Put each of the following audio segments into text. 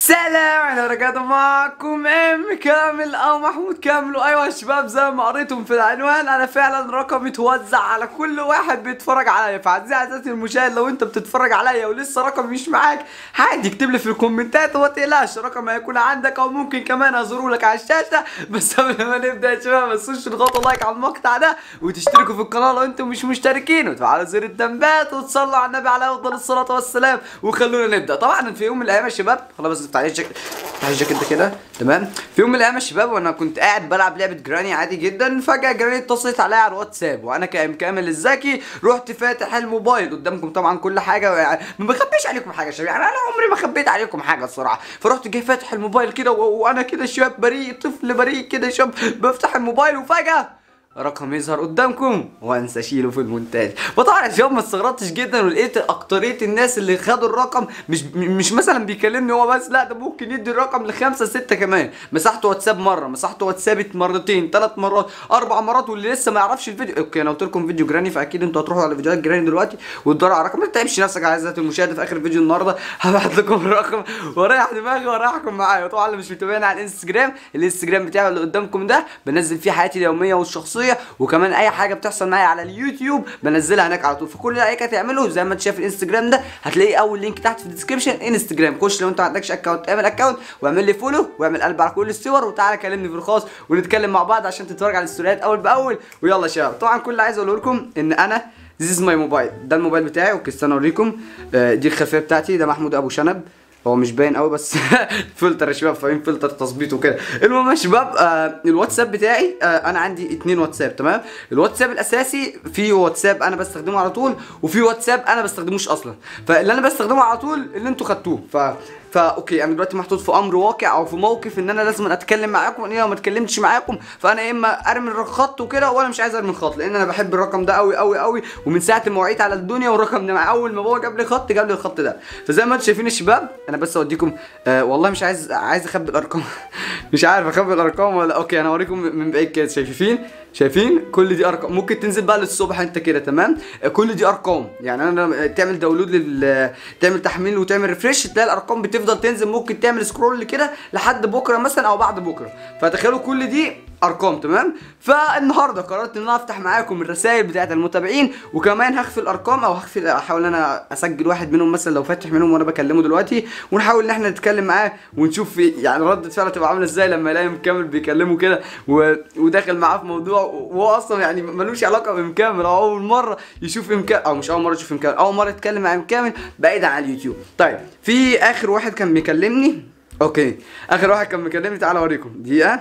سلام عليكم رجعت معكم ام كامل او محمود كامل وايوه يا شباب زي ما قريتم في العنوان انا فعلا رقم اتوزع على كل واحد بيتفرج عليا فعزيزي عزيزي المشاهد لو انت بتتفرج عليا ولسه رقم مش معاك عادي اكتب لي في الكومنتات وما تقلقش الرقم هيكون عندك او ممكن كمان اظهره لك على الشاشه بس قبل ما نبدا يا شباب ما تنسوش تضغطوا لايك على المقطع ده وتشتركوا في القناه لو انتم مش مشتركين وتفعلوا زر التنبيهات وتصلوا على النبي عليه افضل الصلاه والسلام وخلونا نبدا طبعا في يوم من الايام يا شباب خلاص بس تعالى الجاكيت تعالى الجاكيت ده كده تمام في يوم من الايام يا شباب وانا كنت قاعد بلعب لعبه جراني عادي جدا فجاه جراني اتصلت عليا على الواتساب وانا كام كامل الذكي رحت فاتح الموبايل قدامكم طبعا كل حاجه يعني ما بخبيش عليكم حاجه يا شباب يعني انا عمري ما خبيت عليكم حاجه الصراحه فرحت جاي فاتح الموبايل كده و- وانا كده شاب بريء طفل بريء كده شاب بفتح الموبايل وفجاه رقم يظهر قدامكم وانسى اشيله في المونتاج فطبعا يا شباب ما استغربتش جدا ولقيت اكتريه الناس اللي خدوا الرقم مش م- مش مثلا بيكلمني هو بس لا ده ممكن يدي الرقم لخمسه سته كمان مسحته واتساب مره مسحته واتساب مرتين ثلاث مرات اربع مرات واللي لسه ما يعرفش الفيديو اوكي انا قلت لكم فيديو جراني فاكيد انتوا هتروحوا على فيديوهات جراني دلوقتي وتدوروا على رقم ما تتعبش نفسك على ذات المشاهده في اخر فيديو النهارده هبعت لكم الرقم واريح دماغي واريحكم معايا وطبعا اللي مش متابعني على الانستجرام الانستجرام بتاعي اللي قدامكم ده بنزل فيه حياتي اليوميه والشخصيه وكمان اي حاجه بتحصل معايا على اليوتيوب بنزلها هناك على طول فكل اللي عليك هتعمله زي ما انت شايف الانستجرام ده هتلاقي اول لينك تحت في الديسكربشن انستجرام خش لو انت ما عندكش اكونت اعمل اكونت واعمل لي فولو واعمل قلب على كل الصور وتعالى كلمني في الخاص ونتكلم مع بعض عشان تتفرج على الاستوريات اول باول ويلا يا شباب طبعا كل اللي عايز اقوله لكم ان انا This is my موبايل ده الموبايل بتاعي اوكي استنى اوريكم آه، دي الخلفيه بتاعتي ده محمود ابو شنب هو مش باين قوي بس فلتر يا شباب فاهم فلتر تظبيط وكده المهم يا شباب آه الواتساب بتاعي آه انا عندي اتنين واتساب تمام الواتساب الاساسي في واتساب انا بستخدمه على طول وفي واتساب انا بستخدموش اصلا فاللي انا بستخدمه على طول اللي انتوا خدتوه ف فا اوكي انا دلوقتي محطوط في امر واقع او في موقف ان انا لازم اتكلم معاكم ان لو ما اتكلمتش معاكم فانا يا اما ارمي الخط وكده وانا مش عايز ارمي الخط لان انا بحب الرقم ده قوي قوي قوي ومن ساعه ما وعيت على الدنيا والرقم ده مع اول ما بابا جاب لي خط جاب لي الخط ده فزي ما انتم شايفين يا شباب انا بس اوديكم آه والله مش عايز عايز اخبي الارقام مش عارف اخبي الارقام ولا اوكي انا اوريكم من بعيد كده شايفين شايفين كل دي ارقام ممكن تنزل بقى للصبح انت كده تمام آه، كل دي ارقام يعني انا لما تعمل داونلود لل تعمل تحميل وتعمل ريفرش تلاقي الارقام بتفضل تنزل ممكن تعمل سكرول كده لحد بكره مثلا او بعد بكره فتخيلوا كل دي ارقام تمام فالنهارده قررت ان انا افتح معاكم الرسائل بتاعت المتابعين وكمان هخفي الارقام او هخفي احاول ان انا اسجل واحد منهم مثلا لو فاتح منهم وانا بكلمه دلوقتي ونحاول ان احنا نتكلم معاه ونشوف يعني رده فعله تبقى عامله ازاي لما يلاقي مكمل بيكلمه كده و... وداخل معاه في موضوع وهو اصلا يعني ملوش علاقه بمكمل او اول مره يشوف امكان او مش اول مره يشوف امكان اول مره يتكلم مع مكمل بعيدا عن اليوتيوب طيب في اخر واحد كان بيكلمني اوكي اخر واحد كان بيكلمني تعالى اوريكم دقيقه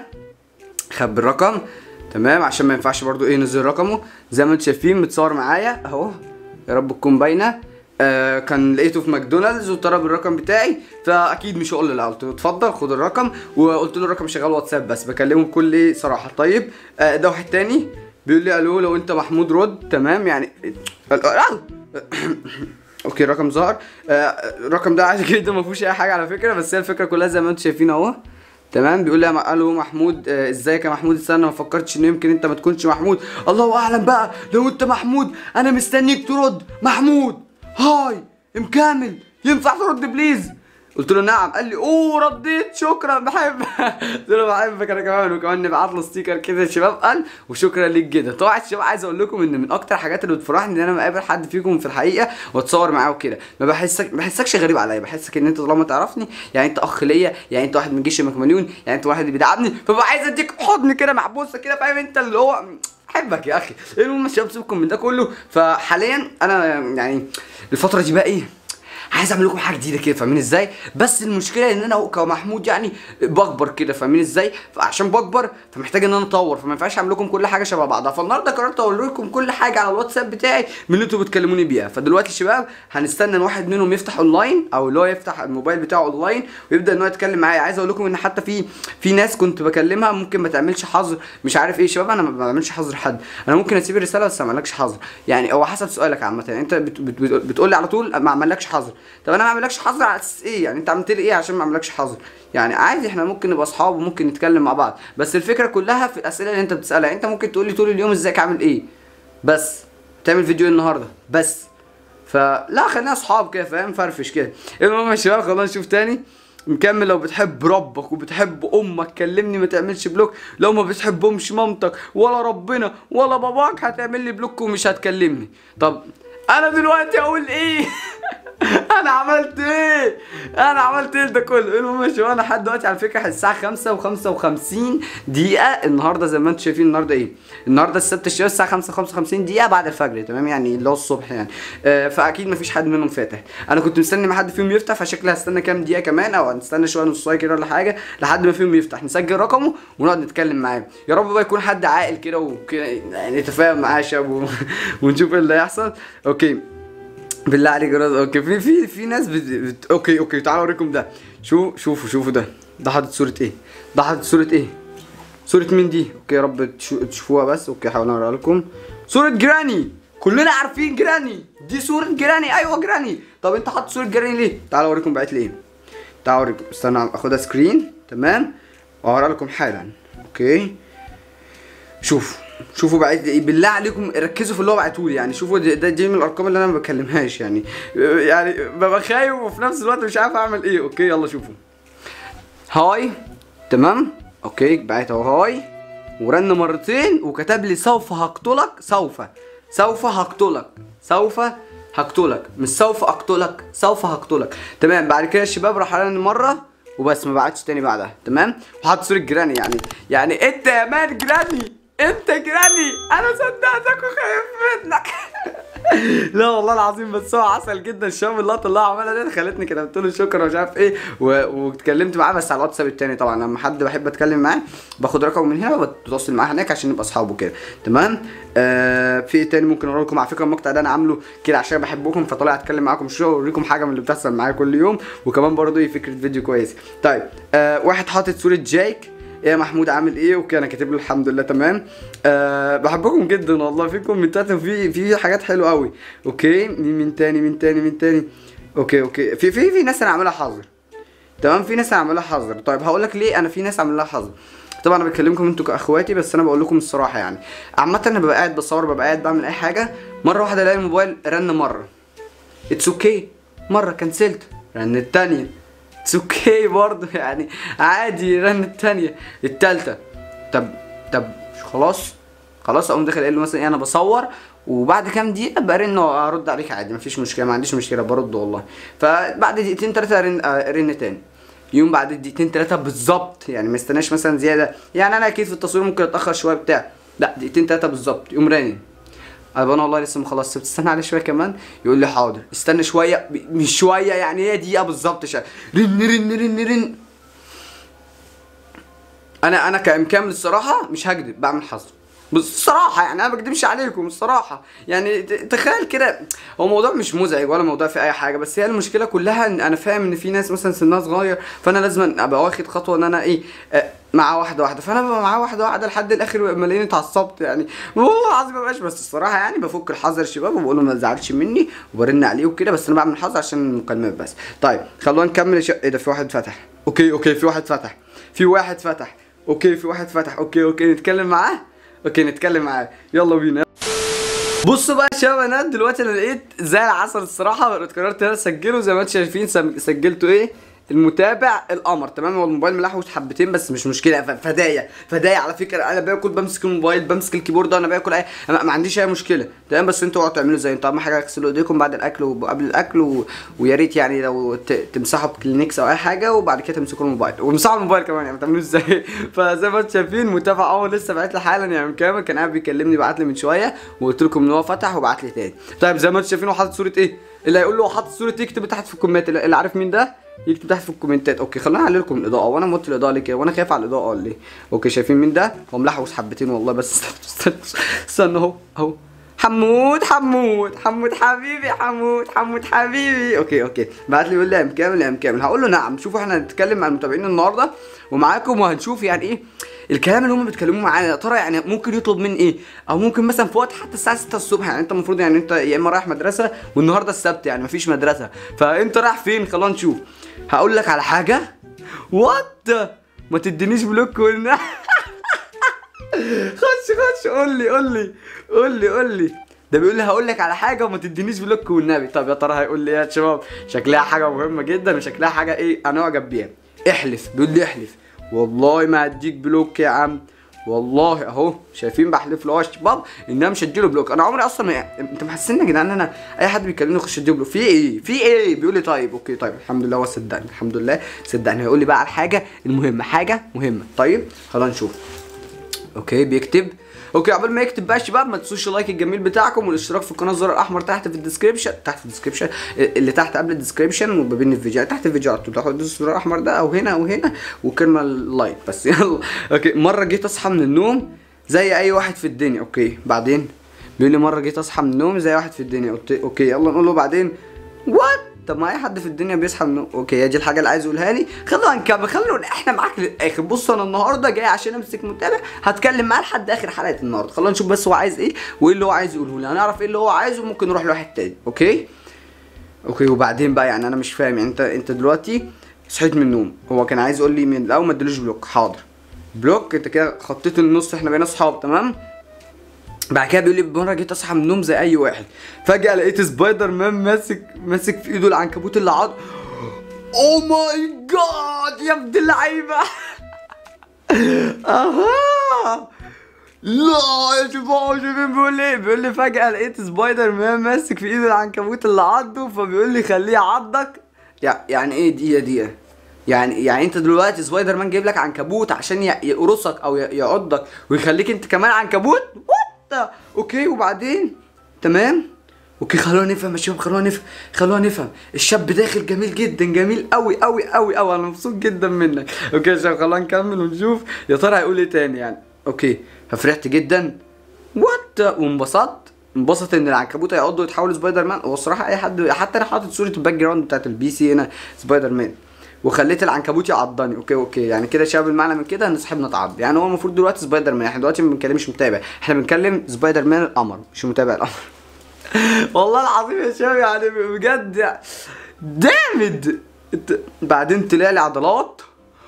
خبي الرقم تمام عشان ما ينفعش برضو ايه ينزل رقمه زي ما انتم شايفين متصور معايا اهو يا رب تكون باينه آه كان لقيته في ماكدونالدز وطلب الرقم بتاعي فاكيد مش هقول له لا قلت له اتفضل خد الرقم وقلت له الرقم شغال واتساب بس بكلمه بكل صراحه طيب آه ده واحد تاني بيقول لي الو لو انت محمود رد تمام يعني اوكي الرقم ظهر آه الرقم ده عادي جدا ما فيهوش اي حاجه على فكره بس هي الفكره كلها زي ما انتم شايفين اهو تمام بيقول لي يا الو محمود آه، ازيك يا محمود استنى ما فكرتش ان يمكن انت ما تكونش محمود الله اعلم بقى لو انت محمود انا مستنيك ترد محمود هاي مكامل ينفع ترد بليز قلت له نعم قال لي اوه رديت شكرا بحب قلت له بحبك انا كمان وكمان نبعت له ستيكر كده يا شباب قال وشكرا ليك جدا طبعا يا شباب عايز اقول لكم ان من اكتر الحاجات اللي بتفرحني ان انا مقابل حد فيكم في الحقيقه واتصور معاه وكده ما بحسك ما بحسكش غريب عليا بحسك ان انت طالما تعرفني يعني انت اخ ليا يعني انت واحد من جيش المكمليون يعني انت واحد بيدعمني فبقى عايز اديك حضن كده محبوسه كده فاهم انت اللي هو احبك يا اخي المهم يا شباب سيبكم من ده كله فحاليا انا يعني الفتره دي بقى ايه عايز اعمل لكم حاجه جديده كده فاهمين ازاي بس المشكله ان انا كمحمود يعني بكبر كده فاهمين ازاي فعشان بكبر فمحتاج ان انا اطور فما ينفعش اعمل لكم كل حاجه شبه بعضها فالنهارده قررت اقول لكم كل حاجه على الواتساب بتاعي من اللي انتوا بتكلموني بيها فدلوقتي يا شباب هنستنى ان واحد منهم يفتح اونلاين او اللي هو يفتح الموبايل بتاعه اونلاين ويبدا ان هو يتكلم معايا عايز اقول لكم ان حتى في في ناس كنت بكلمها ممكن ما تعملش حظر مش عارف ايه يا شباب انا ما بعملش حظر حد انا ممكن اسيب الرساله بس ما اعملكش حظر يعني هو حسب سؤالك عامه انت بت بت بت بتقول لي على طول ما اعملكش حظر طب انا ما اعملكش حظر على اساس ايه يعني انت عملت لي ايه عشان ما اعملكش حظر يعني عادي احنا ممكن نبقى اصحاب وممكن نتكلم مع بعض بس الفكره كلها في الاسئله اللي انت بتسالها انت ممكن تقول لي طول اليوم ازيك عامل ايه بس تعمل فيديو ايه النهارده بس فلا خلينا اصحاب كده فاهم فرفش كده المهم يا شباب خلاص نشوف تاني مكمل لو بتحب ربك وبتحب امك كلمني ما تعملش بلوك لو ما بتحبهمش مامتك ولا ربنا ولا باباك هتعمل لي بلوك ومش هتكلمني طب انا دلوقتي اقول ايه انا عملت ايه انا عملت ايه ده كله المهم يا شباب انا لحد دلوقتي على فكره الساعه 5 و55 دقيقه النهارده زي ما انتم شايفين النهارده ايه النهارده السبت الشباب الساعه 5 55 دقيقه بعد الفجر تمام يعني اللي هو الصبح يعني آه فاكيد مفيش حد منهم فاتح انا كنت مستني ما حد فيهم يفتح فشكلي هستنى كام دقيقه كمان او هنستنى شويه نص ساعه كده ولا حاجه لحد ما فيهم يفتح نسجل رقمه ونقعد نتكلم معاه يا رب بقى يكون حد عاقل كده وكده يعني نتفاهم معاه يا شباب و- ونشوف ايه اللي هيحصل اوكي بالله عليك يا راجل. اوكي في في في ناس بت... بت... اوكي اوكي تعالوا اوريكم ده شو شوفوا شوفوا ده ده حاطط صورة ايه ده حاطط صورة ايه صورة مين دي اوكي يا رب تشو... تشوفوها بس اوكي حاول اوريها لكم صورة جراني كلنا عارفين جراني دي صورة جراني ايوه جراني طب انت حاطط صورة جراني ليه تعالوا اوريكم بعت لي ايه تعالوا اوريكم استنى اخدها سكرين تمام واوريها لكم حالا اوكي شوفوا شوفوا بعت ايه بالله عليكم ركزوا في اللي هو بعتهولي يعني شوفوا ده, ده دي من الارقام اللي انا ما بكلمهاش يعني يعني ببقى خايف وفي نفس الوقت مش عارف اعمل ايه اوكي يلا شوفوا هاي تمام اوكي بعت اهو هاي ورن مرتين وكتب لي سوف هقتلك سوف سوف هقتلك سوف هقتلك مش سوف اقتلك سوف هقتلك تمام بعد كده الشباب راح رن مره وبس ما بعتش تاني بعدها تمام وحط صورة جراني يعني يعني انت يا مان جراني انت جراني انا صدقتك وخايف منك لا والله العظيم بس هو عسل جدا الشباب اللقطه اللي هو عملها دي خلتني كده قلت له شكرا ومش عارف ايه و... واتكلمت معاه بس على الواتساب التاني طبعا لما حد بحب اتكلم معاه باخد رقمه من هنا وبتواصل معاه هناك عشان نبقى اصحاب وكده تمام آه في ايه تاني ممكن اقول لكم على فكره المقطع ده انا عامله كده عشان بحبكم فطالع اتكلم معاكم شويه واوريكم حاجه من اللي بتحصل معايا كل يوم وكمان برضه ايه فكره فيديو كويس طيب آه واحد حاطط صوره جايك ايه يا محمود عامل ايه اوكي انا كاتب له الحمد لله تمام أه بحبكم جدا والله في كومنتات وفي في حاجات حلوه قوي اوكي مين من تاني من تاني من تاني اوكي اوكي في في في ناس انا عاملها حظر تمام في ناس انا عاملها حظر طيب هقول لك ليه انا في ناس عاملها حظر طبعا انا بكلمكم انتوا كاخواتي بس انا بقول لكم الصراحه يعني عامه انا ببقى قاعد بصور ببقى قاعد بعمل اي حاجه مره واحده الاقي الموبايل رن مره اتس اوكي okay. مره كنسلت رن التانية اتس اوكي برضه يعني عادي رن التانية التالتة طب طب خلاص خلاص اقوم داخل قايل له مثلا ايه انا بصور وبعد كام دقيقة برن ارد عليك عادي مفيش مشكلة ما عنديش مشكلة برد والله فبعد دقيقتين تلاتة ارن ارن تاني يوم بعد دقيقتين تلاتة بالظبط يعني ما استناش مثلا زيادة يعني انا اكيد في التصوير ممكن اتأخر شوية بتاع لا دقيقتين تلاتة بالظبط يقوم راني انا انا والله لسه ما خلصت بتستنى عليه شويه كمان يقول لي حاضر استنى شويه ب- مش شويه يعني هي دقيقه بالظبط شا... رن رن رن رن انا انا كام كامل الصراحه مش هكذب بعمل حظر بس الصراحه يعني انا ما بكدبش عليكم الصراحه يعني ت- تخيل كده هو موضوع مش مزعج ولا موضوع في اي حاجه بس هي المشكله كلها ان انا فاهم ان في ناس مثلا سنها صغير فانا لازم ابقى واخد خطوه ان انا ايه آه، معاه واحده واحده فانا ببقى معاه واحده واحده لحد الاخر ويبقى ملاقيني اتعصبت يعني والله العظيم ما بقاش بس الصراحه يعني بفك الحظر الشباب وبقول له ما تزعلش مني وبرن عليه وكده بس انا بعمل حظر عشان المكالمات بس طيب خلونا نكمل الش... ايه ده في واحد فتح اوكي اوكي في واحد فتح في واحد فتح اوكي في واحد فتح اوكي اوكي نتكلم معاه اوكي نتكلم معاه يلا بينا بصوا بقى يا شباب انا دلوقتي انا لقيت زي العسل الصراحه قررت ان انا اسجله زي ما انتم شايفين سم- سجلته ايه المتابع القمر تمام هو الموبايل ملحوش حبتين بس مش مشكله ف- فدايا فدايا على فكره انا باكل بمسك الموبايل بمسك الكيبورد انا باكل اي ما ما عنديش اي مشكله تمام بس انتوا اوعوا تعملوا زي انتوا اهم حاجه اغسلوا ايديكم بعد الاكل وقبل الاكل و... ويا ريت يعني لو ت... تمسحوا بكلينكس او اي حاجه وبعد كده تمسكوا الموبايل وامسحوا الموبايل كمان يعني ما تعملوش ازاي فزي ما انتم شايفين متابع اول لسه بعت لي حالا يعني كامل كان قاعد بيكلمني بعت لي من شويه وقلت لكم ان هو فتح وبعت لي تاني طيب زي ما انتم شايفين هو حاطط صوره ايه اللي هيقول له هو حاطط صوره يكتب تحت في الكومنت اللي اللي عارف مين ده يكتب تحت في الكومنتات اوكي خلينا نعلي لكم الاضاءه وانا موت الاضاءه ليه كده وانا خايف على الاضاءه ليه اوكي شايفين مين ده هو ملحوس حبتين والله بس استنى استنى استنى اهو اهو حمود حمود حمود حبيبي حمود حمود حبيبي اوكي اوكي بعت لي يقول لي يا ام كامل يا ام كامل هقول له نعم شوفوا احنا هنتكلم مع المتابعين النهارده ومعاكم وهنشوف يعني ايه الكلام اللي هم بيتكلموا معانا يا ترى يعني ممكن يطلب مني ايه او ممكن مثلا في وقت حتى الساعه 6 الصبح يعني انت المفروض يعني انت يا اما رايح مدرسه والنهارده السبت يعني مفيش مدرسه فانت رايح فين خلينا نشوف هقول لك على حاجه وات ما تدينيش بلوك وإن- خش خش قول لي قول لي قول لي قول لي ده بيقول لي هقول لك على حاجه وما تدينيش بلوك والنبي طب يا ترى هيقول لي ايه يا شباب شكلها حاجه مهمه جدا وشكلها حاجه ايه انا اعجب بيها احلف بيقول لي احلف والله ما هديك بلوك يا عم والله اهو شايفين بحلف له يا شباب ان انا مش هديله بلوك انا عمري اصلا ما... انت محسسني يا جدعان ان انا اي حد بيكلمني اخش اديله بلوك في ايه في ايه بيقول لي طيب اوكي طيب الحمد لله هو صدقني الحمد لله صدقني هيقول لي بقى على الحاجه المهمه حاجه مهمه طيب خلينا نشوف اوكي بيكتب اوكي قبل ما يكتب بقى يا شباب ما تنسوش اللايك الجميل بتاعكم والاشتراك في القناه الزر الاحمر تحت في الديسكربشن تحت في الديسكربشن اللي تحت قبل الديسكربشن وما بين الفيديو تحت الفيديو على طول تاخد الزر الاحمر ده او هنا او هنا وكلمه اللايك بس يلا اوكي مره جيت اصحى من النوم زي اي واحد في الدنيا اوكي بعدين بيقول لي مره جيت اصحى من النوم زي واحد في الدنيا قلت اوكي يلا نقول له بعدين وات طب ما اي حد في الدنيا بيصحى من النوم اوكي هي دي الحاجه اللي عايز يقولها لي خلونا نكمل خلونا احنا معاك للاخر بص انا النهارده جاي عشان امسك متابع هتكلم معاه لحد اخر حلقه النهارده خلونا نشوف بس هو عايز ايه وايه اللي هو عايز يقوله لي هنعرف ايه اللي هو عايزه وممكن نروح لواحد تاني اوكي اوكي وبعدين بقى يعني انا مش فاهم يعني انت انت دلوقتي صحيت من النوم هو كان عايز يقول لي من الاول ما اديلوش بلوك حاضر بلوك انت كده خطيت النص احنا بقينا اصحاب تمام بعد كده بيقول لي مره جيت اصحى من النوم زي اي واحد فجاه لقيت سبايدر مان ماسك ماسك في ايده العنكبوت اللي عض او ماي جاد يا ابن اللعيبه اها لا يا شباب شايفين بيقول لي بيقول لي فجاه لقيت سبايدر مان ماسك في ايده العنكبوت اللي عضه فبيقول لي خليه عضك يع- يعني ايه دقيقه دقيقه يعني يعني انت دلوقتي سبايدر مان جايب لك عنكبوت عشان ي- يقرصك او ي- يعضك ويخليك انت كمان عنكبوت وات اوكي وبعدين تمام اوكي خلونا نفهم يا شباب خلونا نفهم خلونا نفهم الشاب داخل جميل جدا جميل قوي قوي قوي قوي انا مبسوط جدا منك اوكي يا شباب خلونا نكمل ونشوف يا ترى هيقول ايه تاني يعني اوكي ففرحت جدا وات وانبسطت انبسط ان العنكبوت هيقعد يتحول سبايدر مان هو الصراحه اي حد حتى انا حاطط صوره الباك جراوند بتاعت البي سي هنا سبايدر مان وخليت العنكبوت يعضني اوكي اوكي يعني كده شباب المعنى من كده ان صاحبنا اتعض يعني هو المفروض دلوقتي سبايدر مان احنا دلوقتي ما بنتكلمش متابع احنا بنتكلم سبايدر مان القمر مش متابع القمر والله العظيم يا شباب يعني بجد يعني دامد انت- بعدين طلع لي عضلات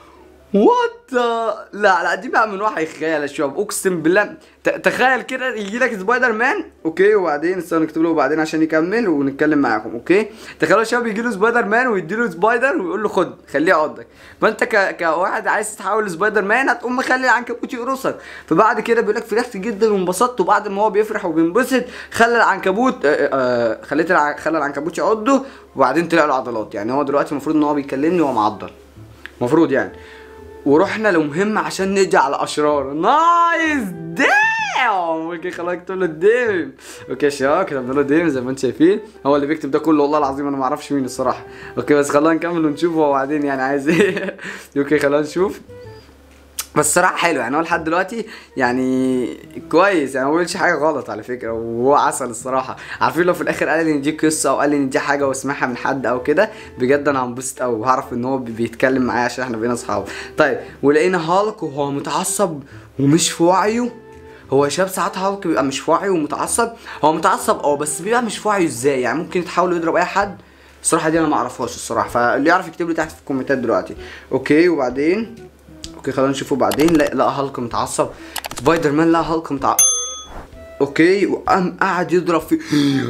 وات لا لا دي بقى من وحي الخيال يا شباب اقسم بالله ت- تخيل كده يجي لك سبايدر مان اوكي وبعدين استنى نكتب له بعدين عشان يكمل ونتكلم معاكم اوكي تخيلوا يا شباب يجي له سبايدر مان ويدي له سبايدر ويقول له خد خليه يعضك فانت ك... كواحد عايز تتحول لسبايدر مان هتقوم مخلي العنكبوت يقرصك فبعد كده بيقول لك فرحت جدا وانبسطت وبعد ما هو بيفرح وبينبسط خلى العنكبوت آه آه خليت الع... خلى العنكبوت يعضه وبعدين طلع له عضلات يعني هو دلوقتي المفروض ان هو بيكلمني وهو معضل المفروض يعني ورحنا لمهمة عشان نقضي على اشرار نايس دام اوكي خلاص اكتب له ديم اوكي يا شباب كتبنا له ديم زي ما انتم شايفين هو اللي بيكتب ده كله والله العظيم انا ما اعرفش مين الصراحه اوكي بس خلينا نكمل ونشوف هو بعدين يعني عايز ايه اوكي خلينا نشوف بس صراحة حلو يعني هو لحد دلوقتي يعني كويس يعني ما بيقولش حاجة غلط على فكرة وهو عسل الصراحة عارفين لو في الآخر قال لي إن دي قصة أو قال لي إن دي حاجة واسمعها من حد أو كده بجد أنا هنبسط أوي وهعرف إن هو بي- بيتكلم معايا عشان إحنا بقينا أصحاب طيب ولقينا هالك وهو متعصب ومش في وعيه هو يا شباب ساعات هالك بيبقى مش في وعيه ومتعصب هو متعصب اه بس بيبقى مش في وعيه ازاي يعني ممكن يتحاول يضرب اي حد الصراحه دي انا ما اعرفهاش الصراحه فاللي يعرف يكتب لي تحت في الكومنتات دلوقتي اوكي وبعدين اوكي خلينا نشوفه بعدين لا لا هالك متعصب سبايدر مان لا هالك متعصب اوكي وقام قاعد يضرب في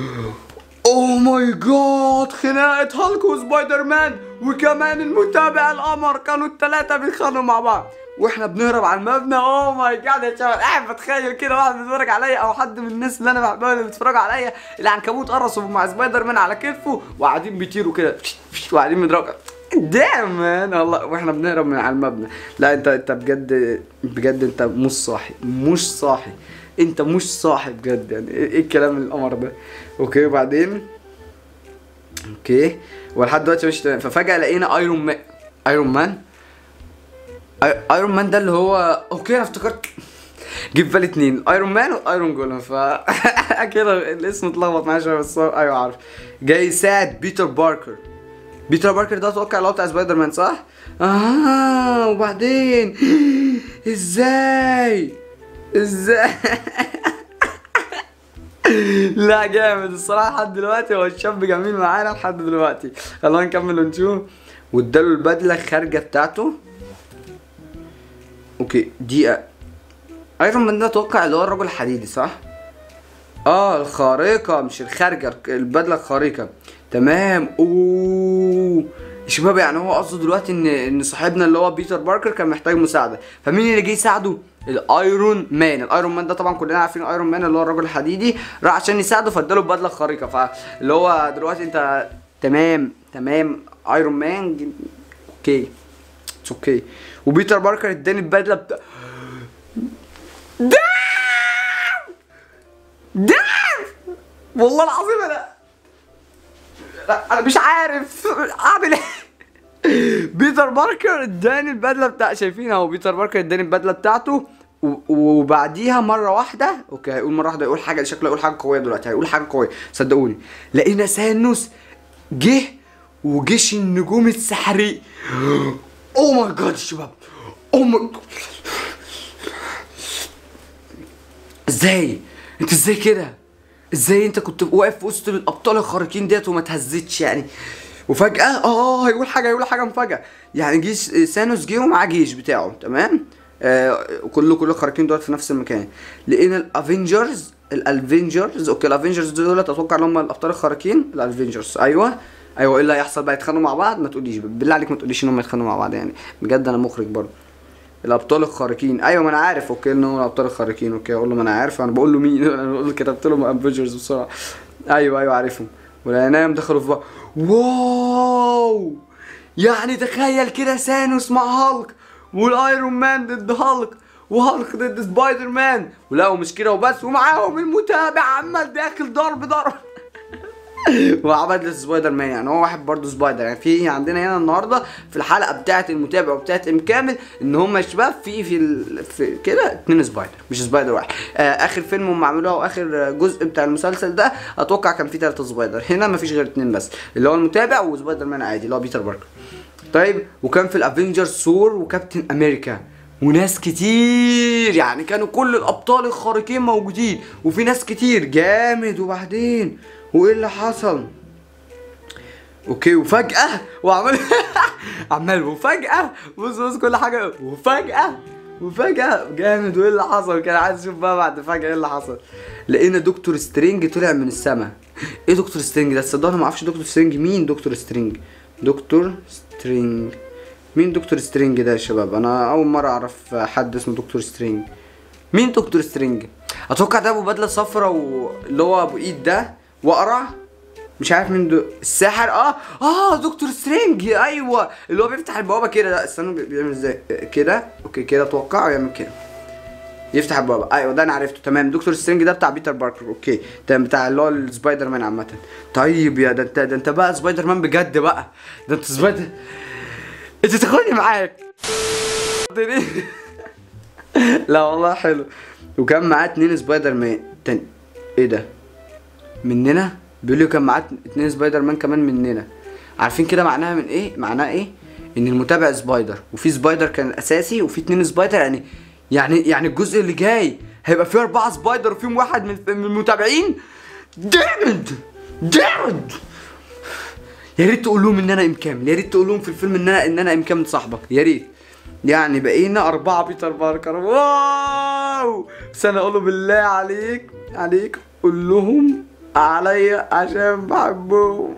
اوه ماي جاد خناقه هالك وسبايدر مان وكمان المتابع القمر كانوا الثلاثه بيتخانقوا مع بعض واحنا بنهرب على المبنى اوه ماي جاد يا شباب قاعد بتخيل كده واحد بيتفرج عليا او حد من الناس اللي انا بحبها اللي بيتفرجوا عليا العنكبوت قرصوا مع سبايدر مان على كتفه وقاعدين بيطيروا كده وقاعدين بيضربوا دام مان والله واحنا بنهرب من على المبنى لا انت انت بجد بجد انت مش صاحي مش صاحي انت مش صاحي بجد يعني ايه ايه الكلام القمر ده اوكي وبعدين اوكي ولحد دلوقتي مش تمام ففجاه لقينا ايرون مان ايرون مان أي- ايرون مان ده اللي هو اوكي انا افتكرت جه في بالي اتنين ايرون مان وايرون جولم ف كده الاسم اتلخبط معايا شويه بس هو- ايوه عارف جاي يساعد بيتر باركر بيتر باركر ده اتوقع اللي هو بتاع سبايدر مان صح؟ اه وبعدين ازاي؟ ازاي؟ لا جامد الصراحه لحد دلوقتي هو الشاب جميل معانا لحد دلوقتي خلينا نكمل ونشوف واداله البدله الخارجه بتاعته اوكي دقيقه ايرون مان ده اتوقع اللي هو الرجل الحديدي صح؟ اه الخارقة مش الخارجة البدلة الخارقة تمام اوه يا شباب يعني هو قصده دلوقتي ان ان صاحبنا اللي هو بيتر باركر كان محتاج مساعدة فمين اللي جه يساعده؟ الايرون مان الايرون مان ده طبعا كلنا عارفين الايرون مان اللي هو الرجل الحديدي راح عشان يساعده فاداله البدله الخارقه فاللي هو دلوقتي انت تمام تمام ايرون مان ج- اوكي اتس اوكي وبيتر باركر اداني البدله بتا... دام دام والله العظيم انا لا، انا مش عارف اعمل ايه بيتر باركر اداني البدله بتاع شايفين اهو بيتر باركر اداني البدله بتاعته و- وبعديها مره واحده اوكي هيقول مره واحده يقول حاجه شكله هيقول حاجه قويه دلوقتي هيقول حاجه قويه صدقوني لقينا سانوس جه وجيش النجوم السحري اوه ماي جاد يا شباب اوه ماي ازاي انت ازاي كده ازاي انت كنت واقف في وسط الابطال الخارقين ديت وما تهزتش يعني وفجأة اه هيقول حاجة هيقول حاجة مفاجأة يعني جيش سانوس جه ومعاه جيش بتاعه تمام آه كله كل الخارقين دول في نفس المكان لقينا الافنجرز الافنجرز اوكي الافنجرز دول اتوقع ان هم الابطال الخارقين الافنجرز ايوه ايوه ايه اللي هيحصل بقى يتخانقوا مع بعض ما تقوليش بالله عليك ما تقوليش ان هم يتخانقوا مع بعض يعني بجد انا مخرج برضه الابطال الخارقين ايوه ما انا عارف اوكي ان هو الابطال الخارقين اوكي اقول له ما انا عارف انا بقول له مين انا بقول له كتبت لهم افنجرز بسرعه ايوه ايوه عارفهم ولقيناهم دخلوا في بعض واو يعني تخيل كده سانوس مع هالك والايرون مان ضد هالك وهالك ضد سبايدر مان ولقوا مش كده وبس ومعاهم المتابع عمال داخل ضرب ضرب وعمل لي سبايدر مان يعني هو واحد برضه سبايدر يعني في عندنا هنا النهارده في الحلقه بتاعه المتابع وبتاعه ام كامل ان هم شباب في في, ال... في كده اتنين سبايدر مش سبايدر واحد آه اخر فيلم هم عملوه او اخر جزء بتاع المسلسل ده اتوقع كان فيه ثلاثه سبايدر هنا مفيش غير اتنين بس اللي هو المتابع وسبايدر مان عادي اللي هو بيتر باركر طيب وكان في الافنجرز ثور وكابتن امريكا وناس كتير يعني كانوا كل الابطال الخارقين موجودين وفي ناس كتير جامد وبعدين وايه اللي حصل اوكي وفجأة وعمل عمال وفجأة بص بص كل حاجة وفجأة وفجأة جامد وايه اللي حصل كان عايز اشوف بقى بعد فجأة ايه اللي حصل لقينا دكتور سترينج طلع من السماء ايه دكتور سترينج ده تصدق انا ما اعرفش دكتور سترينج مين دكتور سترينج دكتور سترينج مين دكتور سترينج ده يا شباب انا اول مرة اعرف حد اسمه دكتور سترينج مين دكتور سترينج اتوقع ده ابو بدله صفرا واللي هو ابو ايد ده واقرع مش عارف مين دو... الساحر اه اه دكتور سترينج ايوه اللي هو بيفتح البوابه كده ده استنوا بي- بيعمل ازاي كده اوكي كده اتوقع ويعمل كده يفتح البوابه ايوه ده انا عرفته تمام دكتور سترينج ده بتاع بيتر باركر اوكي تمام بتاع اللي هو السبايدر مان عامه طيب يا ده انت ده انت بقى سبايدر مان بجد بقى ده انت سبايدر انت تاخدني معاك لا والله حلو وكان معاه اتنين سبايدر مان تاني ايه ده مننا بيقول لي كان معاه اتنين سبايدر مان كمان مننا عارفين كده معناها من ايه معناها ايه ان المتابع سبايدر وفي سبايدر كان الاساسي وفي اتنين سبايدر يعني يعني يعني الجزء اللي جاي هيبقى فيه اربعة سبايدر وفيهم واحد من من المتابعين جامد جامد يا ريت تقول لهم ان انا ام كامل يا ريت تقول لهم في الفيلم ان انا ان انا ام كامل صاحبك يا ريت يعني بقينا أربعة بيتر باركر واو بس أنا أقول له بالله عليك عليك قول لهم عليا عشان بحبهم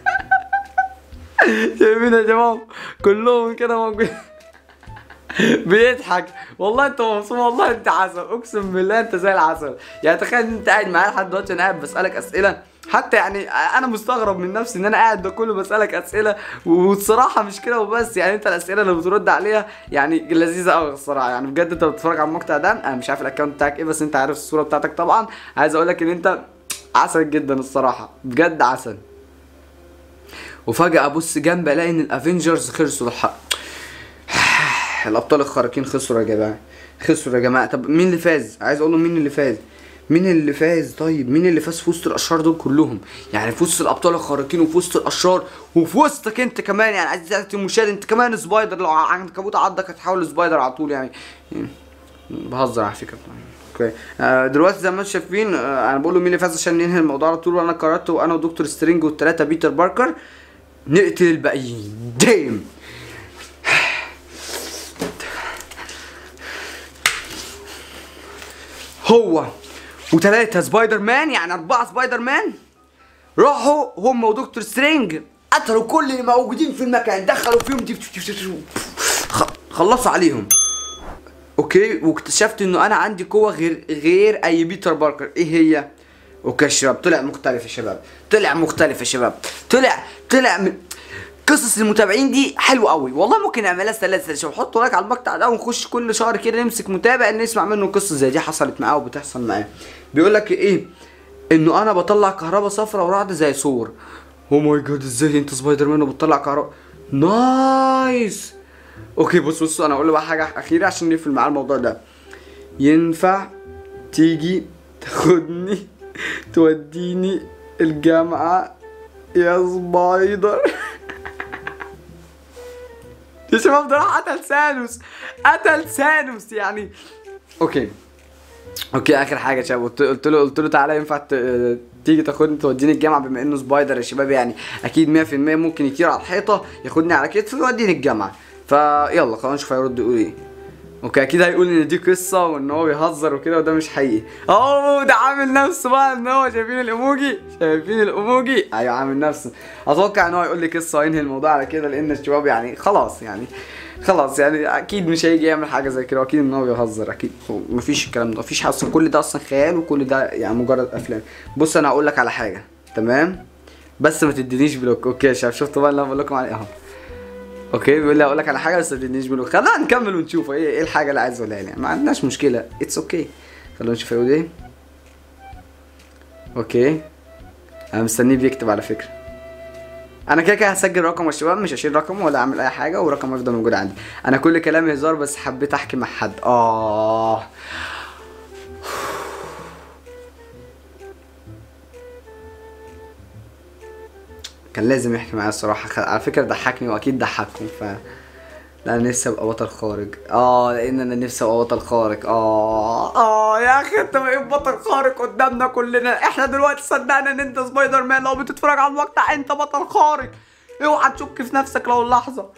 شايفين يا جماعة كلهم كده موجودين بيضحك والله انت مبسوط والله انت عسل اقسم بالله انت زي العسل يعني تخيل ان انت قاعد معايا لحد دلوقتي انا قاعد بسالك اسئله حتى يعني انا مستغرب من نفسي ان انا قاعد ده كله بسالك اسئله والصراحه مش كده وبس يعني انت الاسئله اللي بترد عليها يعني لذيذه قوي الصراحه يعني بجد انت بتتفرج على المقطع ده انا مش عارف الاكونت بتاعك ايه بس انت عارف الصوره بتاعتك طبعا عايز اقول لك ان انت عسل جدا الصراحه بجد عسل وفجاه ابص جنب الاقي ان الافنجرز خلصوا الحق الابطال الخارقين خسروا يا جماعه خسروا يا جماعه طب مين اللي فاز عايز اقول له مين اللي فاز مين اللي فاز طيب مين اللي فاز في وسط الاشرار دول كلهم يعني في وسط الابطال الخارقين وفي وسط الاشرار وفي وسطك انت كمان يعني عايز المشاهد انت كمان سبايدر لو عنكبوت عضك هتحول لسبايدر على طول يعني بهزر على فكره اوكي آه دلوقتي زي ما انتم شايفين آه انا بقول له مين اللي فاز عشان ننهي الموضوع على طول وانا قررت وانا ودكتور سترينج والثلاثه بيتر باركر نقتل الباقيين ديم هو وثلاثة سبايدر مان يعني أربعة سبايدر مان راحوا هم ودكتور سترينج قتلوا كل اللي موجودين في المكان دخلوا فيهم دي خ- خلصوا عليهم اوكي واكتشفت انه انا عندي قوة غير غير اي بيتر باركر ايه هي؟ اوكي يا شباب طلع مختلف يا شباب طلع مختلف يا شباب طلع طلع من قصص المتابعين دي حلوه قوي والله ممكن نعملها سلاسل يا شباب حطوا لايك على المقطع ده ونخش كل شهر كده نمسك متابع نسمع منه قصه زي دي حصلت معاه وبتحصل معاه بيقول لك ايه انه انا بطلع كهرباء صفرا ورعد زي ثور او ماي جاد ازاي انت سبايدر مان وبتطلع كهرباء نايس اوكي بص بص انا اقول له بقى حاجه اخيره عشان نقفل معاه الموضوع ده ينفع تيجي تاخدني توديني الجامعه يا سبايدر يا شباب ده راح قتل سانوس قتل سانوس يعني اوكي اوكي اخر حاجه يا شباب قلت قلت له قلت له تعالى ينفع ت- تيجي تاخدني توديني الجامعه بما انه سبايدر يا شباب يعني اكيد 100% ممكن يطير على الحيطه ياخدني على كتفه ويوديني الجامعه فيلا خلينا نشوف هيرد يقول ايه اوكي اكيد هيقول ان دي قصه وان هو بيهزر وكده وده مش حقيقي اوه ده عامل نفسه بقى ان هو شايفين الايموجي شايفين الايموجي ايوه عامل نفسه اتوقع ان هو يقول لي قصه وينهي الموضوع على كده لان الشباب يعني خلاص يعني خلاص يعني اكيد مش هيجي يعمل حاجه زي كده واكيد ان هو بيهزر اكيد هو مفيش الكلام ده مفيش اصلا كل ده اصلا خيال وكل ده يعني مجرد افلام بص انا هقول لك على حاجه تمام بس ما تدينيش بلوك اوكي يا شباب شفتوا بقى اللي انا بقول لكم عليه اهو اوكي بيقول لي هقول لك على حاجه بس ما تدينيش بلوك خلينا نكمل ونشوف ايه ايه الحاجه اللي عايز اقولها لي ما عندناش مشكله اتس اوكي خلينا نشوف هيقول ايه اوكي انا مستنيه بيكتب على فكره انا كده كده هسجل رقم يا شباب مش هشيل رقمه ولا اعمل اي حاجه ورقمه يفضل موجود عندي انا كل كلامي هزار بس حبيت احكي مع حد اه كان لازم يحكي معايا الصراحه خ- على فكره ضحكني واكيد ضحككم ف لا انا نفسي ابقى بطل خارق اه لان انا نفسي ابقى بطل خارق اه اه يا اخي انت بقيت بطل خارق قدامنا كلنا احنا دلوقتي صدقنا ان انت سبايدر مان لو بتتفرج على المقطع انت بطل خارق اوعى تشك في نفسك لو لحظه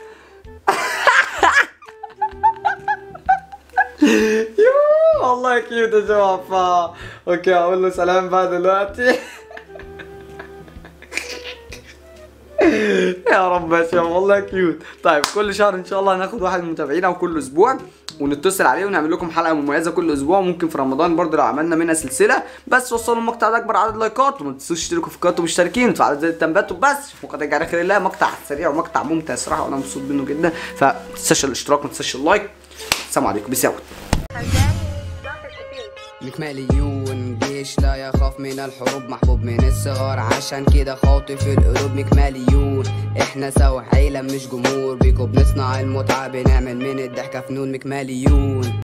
يوه والله كيوت يا شباب فا اوكي اقول له سلام بقى دلوقتي يا رب يا شباب والله كيوت طيب كل شهر ان شاء الله هناخد واحد من المتابعين او كل اسبوع ونتصل عليه ونعمل لكم حلقه مميزه كل اسبوع ممكن في رمضان برضه لو عملنا منها سلسله بس وصلوا المقطع ده اكبر عدد لايكات وما تنسوش تشتركوا في القناه ومشتركين وتفعلوا زر التنبيهات وبس مقاطع على خير الله مقطع سريع ومقطع ممتع صراحه وانا مبسوط منه جدا فما تنساش الاشتراك ما تنساش اللايك السلام عليكم بيس اوت مكمليون جيش لا يخاف من الحروب محبوب من الصغار عشان كده خاطف القلوب مكمليون احنا سوا عيلة مش جمهور بيكو بنصنع المتعة بنعمل من الضحكة فنون مكمليون